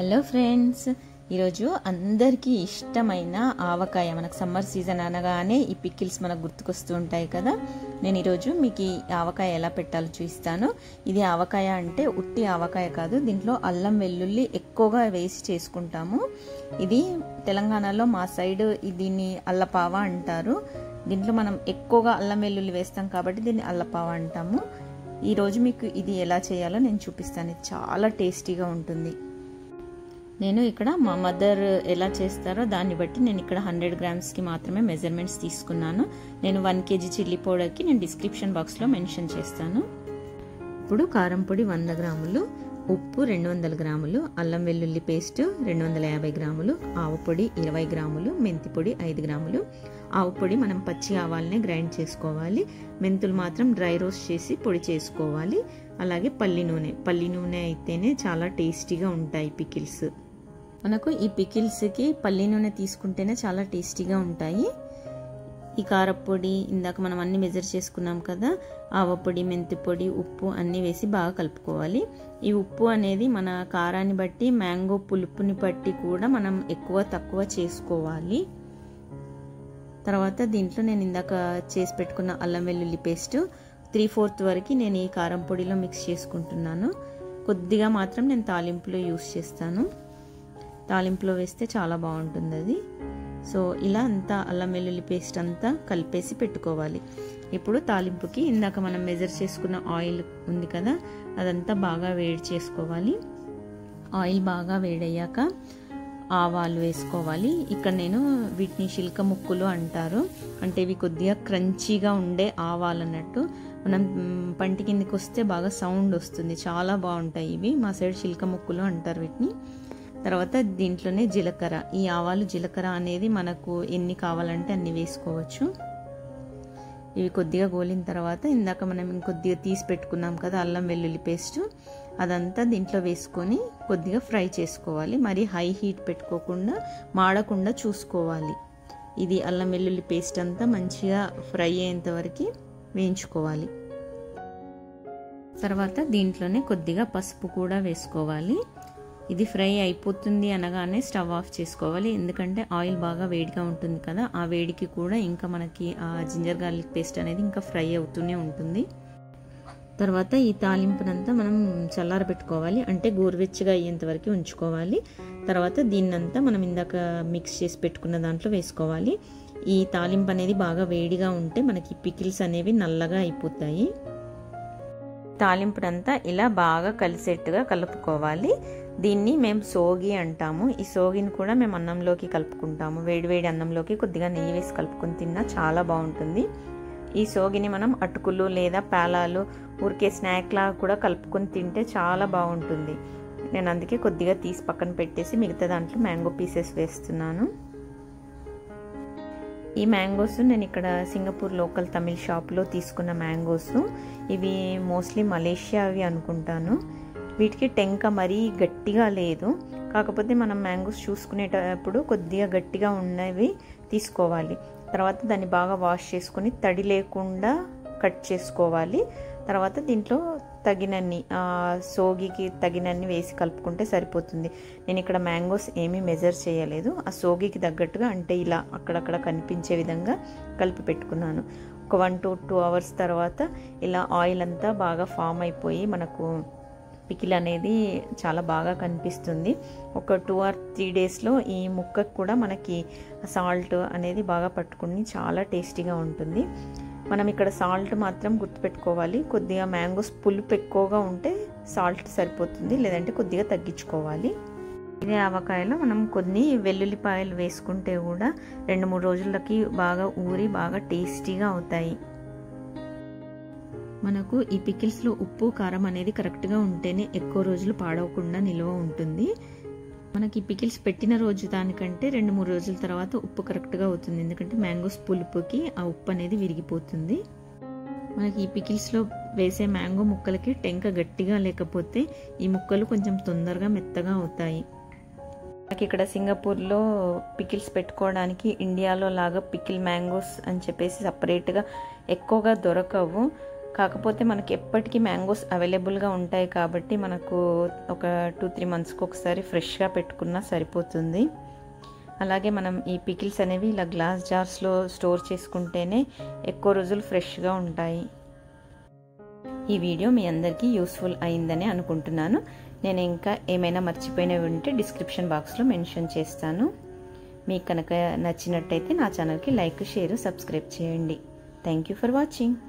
hello friends ఈరోజు అందరికీ ఇష్టమైన ఆవకాయ మనకు సమ్మర్ సీజన్ అనగానే ఈ పికిల్స్ మనకు గుర్తుకొస్తూ ఉంటాయి కదా నేను ఈరోజు మీకు ఈ ఆవకాయ ఎలా పెట్టాలో చూపిస్తాను ఇది ఆవకాయ అంటే ఉట్టి ఆవకాయ కాదు దీంట్లో అల్లం వెల్లుల్లి ఎక్కువగా వేసి చేసుకుంటాము ఇది తెలంగాణలో మా సైడ్ దీన్ని అల్లపావ అంటారు దీంట్లో మనం ఎక్కువగా అల్లం వెల్లుల్లి వేస్తాం కాబట్టి దీన్ని అల్లపావ అంటాము ఈరోజు మీకు ఇది ఎలా చేయాలో నేను చూపిస్తాను ఇది చాలా టేస్టీగా ఉంటుంది నేను ఇక్కడ మా మదర్ ఎలా చేస్తారో దాన్ని బట్టి నేను ఇక్కడ హండ్రెడ్ గ్రామ్స్కి మాత్రమే మెజర్మెంట్స్ తీసుకున్నాను నేను వన్ కేజీ చిల్లీ పౌడర్కి నేను డిస్క్రిప్షన్ బాక్స్లో మెన్షన్ చేస్తాను ఇప్పుడు కారం పొడి వంద గ్రాములు ఉప్పు రెండు వందల గ్రాములు అల్లం వెల్లుల్లి పేస్ట్ రెండు వందల యాభై గ్రాములు ఆవు పొడి ఇరవై గ్రాములు మెంతి పొడి ఐదు గ్రాములు ఆవు పొడి మనం పచ్చి ఆవాలనే గ్రైండ్ చేసుకోవాలి మెంతులు మాత్రం డ్రై రోస్ట్ చేసి పొడి చేసుకోవాలి అలాగే పల్లి నూనె పల్లి నూనె అయితేనే చాలా టేస్టీగా ఉంటాయి పికిల్స్ మనకు ఈ పికిల్స్కి పల్లి నూనె తీసుకుంటేనే చాలా టేస్టీగా ఉంటాయి ఈ కారపొడి ఇందాక మనం అన్ని మెజర్ చేసుకున్నాం కదా ఆవపొడి మెంతి పొడి ఉప్పు అన్నీ వేసి బాగా కలుపుకోవాలి ఈ ఉప్పు అనేది మన కారాన్ని బట్టి మ్యాంగో పులుపుని బట్టి కూడా మనం ఎక్కువ తక్కువ చేసుకోవాలి తర్వాత దీంట్లో నేను ఇందాక చేసి పెట్టుకున్న అల్లం వెల్లుల్లి పేస్ట్ త్రీ ఫోర్త్ వరకు నేను ఈ కారం పొడిలో మిక్స్ చేసుకుంటున్నాను కొద్దిగా మాత్రం నేను తాలింపులో యూస్ చేస్తాను తాలింపులో వేస్తే చాలా బాగుంటుంది అది సో ఇలా అంతా అల్లం వెల్లుల్లి పేస్ట్ అంతా కలిపేసి పెట్టుకోవాలి ఇప్పుడు తాలింపుకి ఇందాక మనం మెజర్ చేసుకున్న ఆయిల్ ఉంది కదా అదంతా బాగా వేడి చేసుకోవాలి ఆయిల్ బాగా వేడయ్యాక ఆవాలు వేసుకోవాలి ఇక్కడ నేను వీటిని శిల్క ముక్కులు అంటారు అంటే ఇవి కొద్దిగా క్రంచీగా ఉండే ఆవాలు అన్నట్టు మనం పంటి కిందికి వస్తే బాగా సౌండ్ వస్తుంది చాలా బాగుంటాయి ఇవి మా సైడ్ శిల్క ముక్కులు అంటారు వీటిని తర్వాత దీంట్లోనే జీలకర్ర ఈ ఆవాలు జీలకర్ర అనేది మనకు ఎన్ని కావాలంటే అన్ని వేసుకోవచ్చు ఇవి కొద్దిగా గోలిన తర్వాత ఇందాక మనం ఇంకొద్దిగా తీసి పెట్టుకున్నాం కదా అల్లం వెల్లుల్లి పేస్ట్ అదంతా దీంట్లో వేసుకొని కొద్దిగా ఫ్రై చేసుకోవాలి మరి హై హీట్ పెట్టుకోకుండా మాడకుండా చూసుకోవాలి ఇది అల్లం వెల్లుల్లి పేస్ట్ అంతా మంచిగా ఫ్రై అయ్యేంత వరకు వేయించుకోవాలి తర్వాత దీంట్లోనే కొద్దిగా పసుపు కూడా వేసుకోవాలి ఇది ఫ్రై అయిపోతుంది అనగానే స్టవ్ ఆఫ్ చేసుకోవాలి ఎందుకంటే ఆయిల్ బాగా వేడిగా ఉంటుంది కదా ఆ వేడికి కూడా ఇంకా మనకి ఆ జింజర్ గార్లిక్ పేస్ట్ అనేది ఇంకా ఫ్రై అవుతూనే ఉంటుంది తర్వాత ఈ తాలింపునంతా మనం చల్లారబెట్టుకోవాలి అంటే గోరువెచ్చగా అయ్యేంత వరకు ఉంచుకోవాలి తర్వాత దీన్నంతా మనం ఇందాక మిక్స్ చేసి పెట్టుకున్న దాంట్లో వేసుకోవాలి ఈ తాలింపు అనేది బాగా వేడిగా ఉంటే మనకి పికిల్స్ అనేవి నల్లగా అయిపోతాయి తాలింపునంతా ఇలా బాగా కలిసేట్టుగా కలుపుకోవాలి దీన్ని మేము సోగి అంటాము ఈ సోగిని కూడా మేము అన్నంలోకి కలుపుకుంటాము వేడివేడి అన్నంలోకి కొద్దిగా నెయ్యి వేసి కలుపుకొని తిన్నా చాలా బాగుంటుంది ఈ సోగిని మనం అటుకులు లేదా పేలాలు ఊరికే స్నాక్ లాగా కూడా కలుపుకొని తింటే చాలా బాగుంటుంది నేను అందుకే కొద్దిగా తీసి పక్కన పెట్టేసి మిగతా దాంట్లో మ్యాంగో పీసెస్ వేస్తున్నాను ఈ మ్యాంగోస్ నేను ఇక్కడ సింగపూర్ లోకల్ తమిళ్ షాప్లో తీసుకున్న మ్యాంగోస్ ఇవి మోస్ట్లీ మలేషియావి అనుకుంటాను వీటికి టెంక మరీ గట్టిగా లేదు కాకపోతే మనం మ్యాంగోస్ చూసుకునేటప్పుడు కొద్దిగా గట్టిగా ఉన్నవి తీసుకోవాలి తర్వాత దాన్ని బాగా వాష్ చేసుకొని తడి లేకుండా కట్ చేసుకోవాలి తర్వాత దీంట్లో తగినన్ని సోగికి తగినన్ని వేసి కలుపుకుంటే సరిపోతుంది నేను ఇక్కడ మ్యాంగోస్ ఏమీ మెజర్ చేయలేదు ఆ సోగికి తగ్గట్టుగా అంటే ఇలా అక్కడక్కడ కనిపించే విధంగా కలిపి పెట్టుకున్నాను ఒక వన్ టు టూ అవర్స్ తర్వాత ఇలా ఆయిల్ అంతా బాగా ఫామ్ అయిపోయి మనకు పికిల్ అనేది చాలా బాగా కనిపిస్తుంది ఒక టూ ఆర్ త్రీ డేస్లో ఈ ముక్కకు కూడా మనకి సాల్ట్ అనేది బాగా పట్టుకుని చాలా టేస్టీగా ఉంటుంది మనం ఇక్కడ సాల్ట్ మాత్రం గుర్తుపెట్టుకోవాలి కొద్దిగా మ్యాంగోస్ పులుపు ఎక్కువగా ఉంటే సాల్ట్ సరిపోతుంది లేదంటే కొద్దిగా తగ్గించుకోవాలి ఇదే ఆవకాయలో మనం కొన్ని వెల్లుల్లిపాయలు వేసుకుంటే కూడా రెండు మూడు రోజులకి బాగా ఊరి బాగా టేస్టీగా అవుతాయి మనకు ఈ పికిల్స్లో ఉప్పు కారం అనేది కరెక్ట్గా ఉంటేనే ఎక్కువ రోజులు పాడవకుండా నిల్వ ఉంటుంది మనకి పికిల్స్ పెట్టిన రోజు దానికంటే రెండు మూడు రోజుల తర్వాత ఉప్పు కరెక్ట్గా అవుతుంది ఎందుకంటే మ్యాంగోస్ పులుపుకి ఆ ఉప్పు అనేది విరిగిపోతుంది మనకి ఈ పికిల్స్లో వేసే మ్యాంగో ముక్కలకి టెంక గట్టిగా లేకపోతే ఈ ముక్కలు కొంచెం తొందరగా మెత్తగా అవుతాయి మనకి ఇక్కడ సింగపూర్లో పికిల్స్ పెట్టుకోవడానికి ఇండియాలో లాగా పికిల్ మ్యాంగోస్ అని చెప్పేసి సపరేట్గా ఎక్కువగా దొరకవు కాకపోతే మనకి ఎప్పటికీ మ్యాంగోస్ అవైలబుల్గా ఉంటాయి కాబట్టి మనకు ఒక టూ త్రీ మంత్స్కి ఒకసారి ఫ్రెష్గా పెట్టుకున్నా సరిపోతుంది అలాగే మనం ఈ పికిల్స్ అనేవి ఇలా గ్లాస్ జార్స్లో స్టోర్ చేసుకుంటేనే ఎక్కువ రోజులు ఫ్రెష్గా ఉంటాయి ఈ వీడియో మీ అందరికీ యూస్ఫుల్ అయిందని అనుకుంటున్నాను నేను ఇంకా ఏమైనా మర్చిపోయినవి ఉంటే డిస్క్రిప్షన్ బాక్స్లో మెన్షన్ చేస్తాను మీకు కనుక నచ్చినట్టయితే నా ఛానల్కి లైక్ షేర్ సబ్స్క్రైబ్ చేయండి థ్యాంక్ యూ ఫర్ వాచింగ్